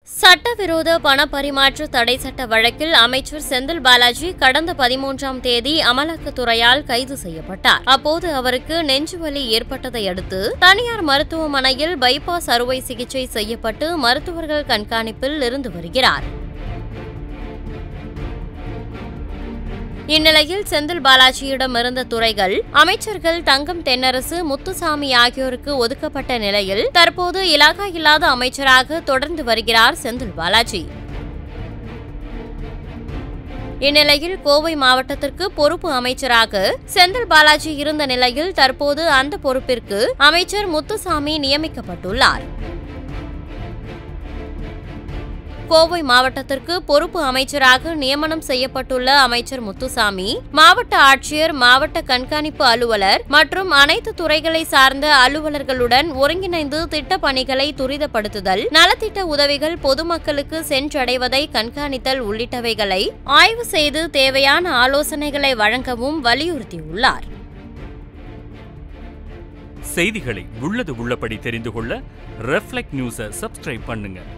சட்டவிரோத பண பரிமாற்ற தடை சட்ட வழக்கில் அமைச்சர் செந்தில் பாலாஜி கடந்த பதிமூன்றாம் தேதி அமலாக்கத்துறையால் கைது செய்யப்பட்டார் அப்போது அவருக்கு நெஞ்சுவலி ஏற்பட்டதை அடுத்து தனியார் மருத்துவமனையில் பைபாஸ் அறுவை சிகிச்சை செய்யப்பட்டு மருத்துவர்கள் கண்காணிப்பில் இருந்து வருகிறார் இந்நிலையில் செந்தில் பாலாஜியிடம் இருந்த துறைகள் அமைச்சர்கள் தங்கம் தென்னரசு முத்துசாமி ஆகியோருக்கு ஒதுக்கப்பட்ட நிலையில் தற்போது இலாகா இல்லாத அமைச்சராக தொடர்ந்து வருகிறார் செந்தில் பாலாஜி இந்நிலையில் கோவை மாவட்டத்திற்கு பொறுப்பு அமைச்சராக செந்தில் பாலாஜி இருந்த நிலையில் தற்போது அந்த பொறுப்பிற்கு அமைச்சர் முத்துசாமி நியமிக்கப்பட்டுள்ளார் கோவை மாவட்டத்திற்கு பொறுப்பு அமைச்சராக நியமனம் செய்யப்பட்டுள்ள அமைச்சர் முத்துசாமி மாவட்ட ஆட்சியர் மாவட்ட கண்காணிப்பு அலுவலர் மற்றும் அனைத்து துறைகளை சார்ந்த அலுவலர்களுடன் ஒருங்கிணைந்து திட்டப் பணிகளை துரிதப்படுத்துதல் நலத்திட்ட உதவிகள் பொதுமக்களுக்கு சென்றடைவதை கண்காணித்தல் உள்ளிட்டவைகளை ஆய்வு செய்து தேவையான ஆலோசனைகளை வழங்கவும் வலியுறுத்தியுள்ளார் செய்திகளை உள்ளது உள்ளபடி தெரிந்து கொள்ள ரெஃப்ளெக்ட் நியூஸை சப்ஸ்கிரைப் பண்ணுங்க